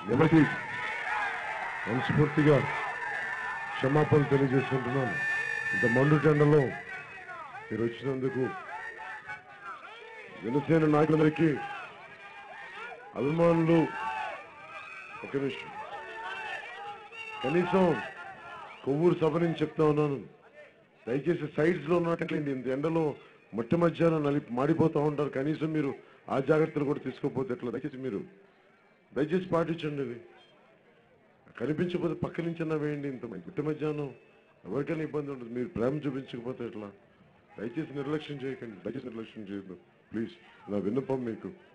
ఎవరికి మనస్ఫూర్తిగా క్షమాపణలు తెలియజేసుకుంటున్నాను ఇంత మండు టెండలో మీరు వచ్చినందుకు జనసేన నాయకులందరికీ అభిమానులు ఒక నిమిషం కనీసం కొవ్వూరు సభ నుంచి చెప్తా ఉన్నాను దయచేసి సైడ్స్ లో ఉన్నట్లయింది ఇంత ఎండలో మట్టి మధ్యాహ్నం నలి మాడిపోతూ ఉంటారు కనీసం మీరు ఆ జాగ్రత్తలు కూడా తీసుకోకపోతే ఎట్లా దయచేసి మీరు దయచేసి పాటించండి ఇది కనిపించకపోతే పక్క నుంచి అన్నా వేయండి ఇంత మట్టి మధ్యాహ్నం ఎవరికైనా ఇబ్బంది ఉంటుంది మీరు ప్రేమ చూపించకపోతే ఎట్లా దయచేసి నిర్లక్ష్యం చేయకండి దయచేసి నిర్లక్ష్యం చేయొద్దు ప్లీజ్ నా విన్నపం మీకు